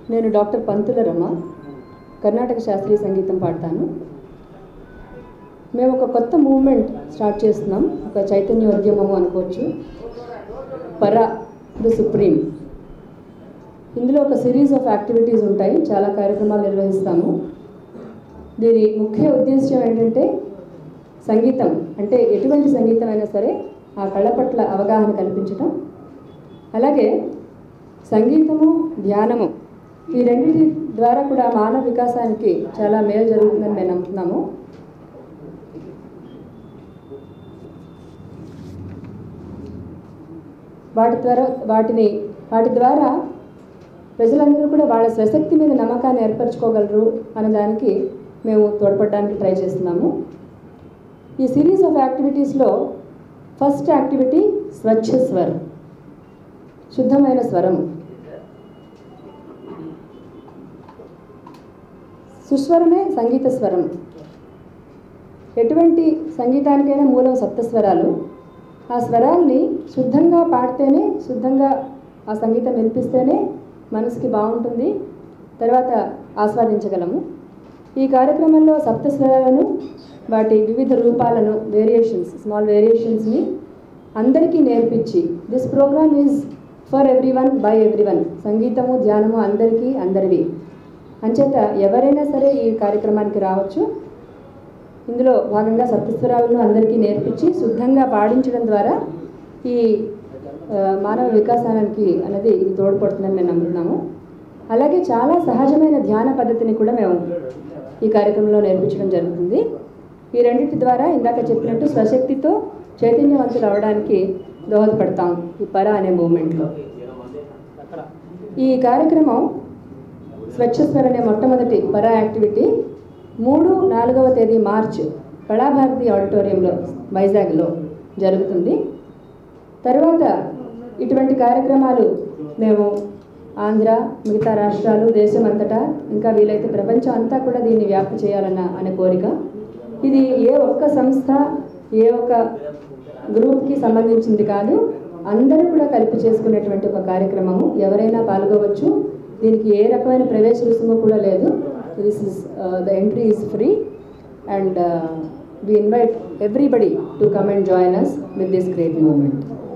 నేను డాక్టర్ పంతుల రమ కర్ణాటక శాస్త్రీయ సంగీతం పాడతాను మేము ఒక కొత్త మూవ్మెంట్ స్టార్ట్ చేస్తున్నాం ఒక చైతన్య ఉద్యమము అనుకోవచ్చు పర ది సుప్రీం ఇందులో ఒక సిరీస్ ఆఫ్ యాక్టివిటీస్ ఉంటాయి చాలా కార్యక్రమాలు నిర్వహిస్తాము దీని ముఖ్య ఉద్దేశ్యం ఏంటంటే సంగీతం అంటే ఎటువంటి సంగీతం అయినా సరే ఆ కళ పట్ల అవగాహన కల్పించడం అలాగే సంగీతము ధ్యానము ఈ రెండింటి ద్వారా కూడా మానవ వికాసానికి చాలా మేలు జరుగుతుందని మేము నమ్ముతున్నాము వాటి ద్వారా వాటిని వాటి ద్వారా ప్రజలందరూ కూడా వాళ్ళ స్వశక్తి మీద నమ్మకాన్ని ఏర్పరచుకోగలరు అనే దానికి మేము తోడ్పడడానికి ట్రై చేస్తున్నాము ఈ సిరీస్ ఆఫ్ యాక్టివిటీస్లో ఫస్ట్ యాక్టివిటీ స్వచ్ఛ స్వరం శుద్ధమైన స్వరం సుస్వరమే సంగీత స్వరం ఎటువంటి సంగీతానికైనా మూలం సప్తస్వరాలు ఆ స్వరాల్ని శుద్ధంగా పాడితేనే శుద్ధంగా ఆ సంగీతం వినిపిస్తేనే మనసుకి బాగుంటుంది తర్వాత ఆస్వాదించగలము ఈ కార్యక్రమంలో సప్తస్వరాలను వాటి వివిధ రూపాలను వేరియేషన్స్ స్మాల్ వేరియేషన్స్ని అందరికీ నేర్పించి this programme is for everyone by everyone సంగీతము ధ్యానము అందరికీ అందరివి అంచేత ఎవరైనా సరే ఈ కార్యక్రమానికి రావచ్చు ఇందులో భాగంగా సప్తస్వరాలను అందరికీ నేర్పించి శుద్ధంగా పాడించడం ద్వారా ఈ ఆ, మానవ వికాసానికి అనేది ఇది తోడ్పడుతుందని మేము నమ్ముతున్నాము అలాగే చాలా సహజమైన ధ్యాన పద్ధతిని కూడా మేము ఈ కార్యక్రమంలో నేర్పించడం జరుగుతుంది ఈ రెండింటి ద్వారా ఇందాక చెప్పినట్టు స్వశక్తితో చైతన్యవంతులు అవడానికి దోహదపడతాం ఈ పర అనే మూమెంట్లో ఈ కార్యక్రమం స్వచ్ఛస్వర్ అనే మొట్టమొదటి పరా యాక్టివిటీ మూడు నాలుగవ తేదీ మార్చ్ కళాభారతి ఆడిటోరియంలో వైజాగ్లో జరుగుతుంది తర్వాత ఇటువంటి కార్యక్రమాలు మేము ఆంధ్ర మిగతా రాష్ట్రాలు దేశం అంతటా ఇంకా వీలైతే ప్రపంచం అంతా కూడా దీన్ని వ్యాప్తి చేయాలన్న అనే కోరిక ఇది ఏ ఒక్క సంస్థ ఏ ఒక్క గ్రూప్కి సంబంధించింది కాదు అందరూ కూడా కలిపి చేసుకునేటువంటి ఒక కార్యక్రమము ఎవరైనా పాల్గొవచ్చు దీనికి ఏ రకమైన ప్రవేశ రుసుము కూడా లేదు this is the entry is free and we invite everybody to come and join us with this great moment